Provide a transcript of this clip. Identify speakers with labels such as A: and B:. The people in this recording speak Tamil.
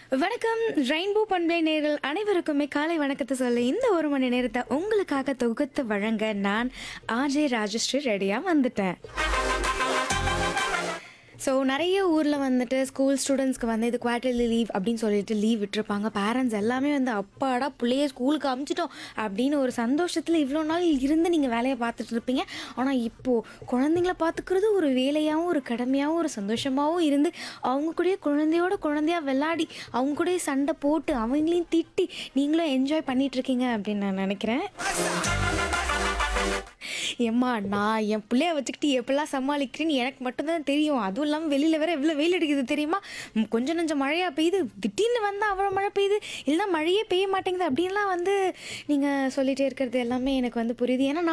A: வணக்கம் ரெயின்போ பண்பலை நேர்கள் அனைவருக்குமே காலை வணக்கத்தை சொல்ல இந்த ஒரு மணி நேரத்தை உங்களுக்காக தொகுத்து வழங்க நான் ஆர்ஜே ராஜஸ்ரீ ரெடியாக வந்துட்டேன் ஸோ நிறைய ஊரில் வந்துட்டு ஸ்கூல் ஸ்டூடெண்ட்ஸ்க்கு வந்து இது குவார்டர்லி லீவ் அப்படின்னு சொல்லிட்டு லீவ் விட்டுருப்பாங்க பேரண்ட்ஸ் எல்லாமே வந்து அப்பாடா பிள்ளைய ஸ்கூலுக்கு அமுச்சிட்டோம் அப்படின்னு ஒரு சந்தோஷத்தில் இவ்வளோ நாள் இருந்து நீங்கள் வேலையை பார்த்துட்டு இருப்பீங்க ஆனால் இப்போது குழந்தைங்கள பார்த்துக்கிறது ஒரு வேலையாகவும் ஒரு கடமையாகவும் ஒரு சந்தோஷமாகவும் இருந்து அவங்க கூடயே குழந்தையோட குழந்தையா விளையாடி அவங்க கூடயே சண்டை போட்டு அவங்களையும் திட்டி நீங்களும் என்ஜாய் பண்ணிட்டு இருக்கீங்க அப்படின்னு நான் நினைக்கிறேன் ஏம்மா நான் என் பிள்ளைய வச்சுக்கிட்டு எப்படிலாம் சமாளிக்கிறேன்னு எனக்கு மட்டும்தான் தெரியும் அதுவும் இல்லாமல் வெளியில் வேற எவ்வளோ வெயில் அடிக்குது தெரியுமா ம், கொஞ்சம் நஞ்சம் மழையாக பெய்யுது திடீர்னு வந்தால் அவ்வளோ மழை பெய்யுது இல்லைன்னா மழையே பெய்ய மாட்டேங்குது அப்படின்லாம் வந்து நீங்கள் சொல்லிகிட்டே இருக்கிறது எல்லாமே எனக்கு வந்து புரியுது ஏன்னா நான்